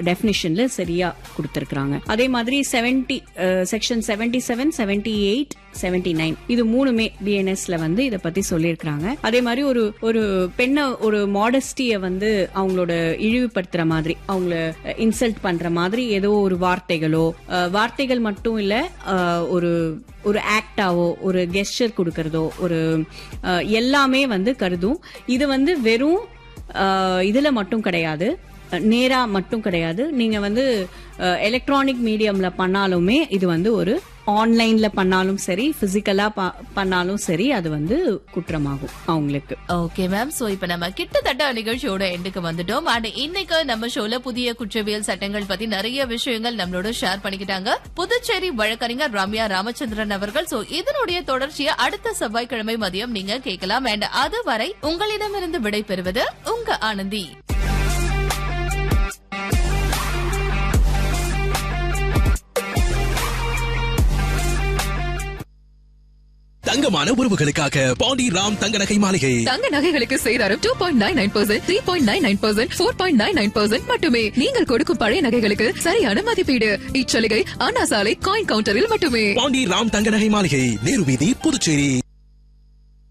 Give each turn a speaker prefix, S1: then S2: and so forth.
S1: டெஃபினிஷன்ல சரியா கொடுத்திருக்காங்க அதே மாதிரி seventy section seventy seven seventy eight seventy nine இது மூணுமே பிஎன்எஸ்ல வந்து இத பத்தி சொல்லியிருக்காங்க அதே மாதிரி ஒரு ஒரு பெண்ணை ஒரு மாடஸ்டிய வந்து அவங்களோட இழிவுபடுத்துற மாதிரி அவங்கள இன்சல்ட் பண்ற மாதிரி ஏதோ ஒரு வார்த்தைகளோ அஹ், வார்த்தைகள் மட்டும் இல்ல அஹ், ஒரு ஒரு ஆக்டாவோ ஒரு கெஸ்டர் கொடுக்கறதோ ஒரு அஹ், எல்லாமே வந்து கருதும் இது வந்து வெறும் அஹ், இதுல மட்டும் கிடையாது அஹ், நேரா மட்டும் கிடையாது நீங்க வந்து எலக்ட்ரானிக் மீடியம்ல பண்ணாலுமே இது வந்து ஒரு ஆன்லைன்ல பண்ணாலும் சரி பிசிக்கலா பண்ணாலும் சரி அது வந்து குற்றமாகும் அவங்களுக்கு
S2: ஓகே மேம் சோ இப்ப நம்ம கிட்டத்தட்ட நிகழ்ச்சியோட எண்டுக்கு வந்துட்டோம் அண்ட் இன்னைக்கு நம்ம ஷோல புதிய குற்றவியல் சட்டங்கள் பத்தி நிறைய விஷயங்கள் நம்மளோட ஷேர் பண்ணிக்கிட்டாங்க புதுச்சேரி வழக்கறிஞர் ரம்யா ராமச்சந்திரன் அவர்கள் சோ இதனுடைய தொடர்ச்சியை அடுத்த செவ்வாய்க்கிழமை மதியம் நீங்க கேட்கலாம் அண்ட் அதுவரை உங்களிடமிருந்து விடை பெறுவது உங்க ஆனந்தி
S3: தங்கமான உறவுகளுக்காக பாண்டி ராம் தங்க நகை மாளிகை
S4: தங்க நகைகளுக்கு சேதாரம் two point nine nine percent three point nine nine percent four point nine nine percent மட்டுமே நீங்கள் கொடுக்கும் பழைய நகைகளுக்கு சரியான மதிப்பீடு இச்சலுகை அண்ணா சாலை காயின் கவுண்டரில் மட்டுமே
S3: பாண்டி ராம் தங்க நகை மாளிகை நேரு வீதி புதுச்சேரி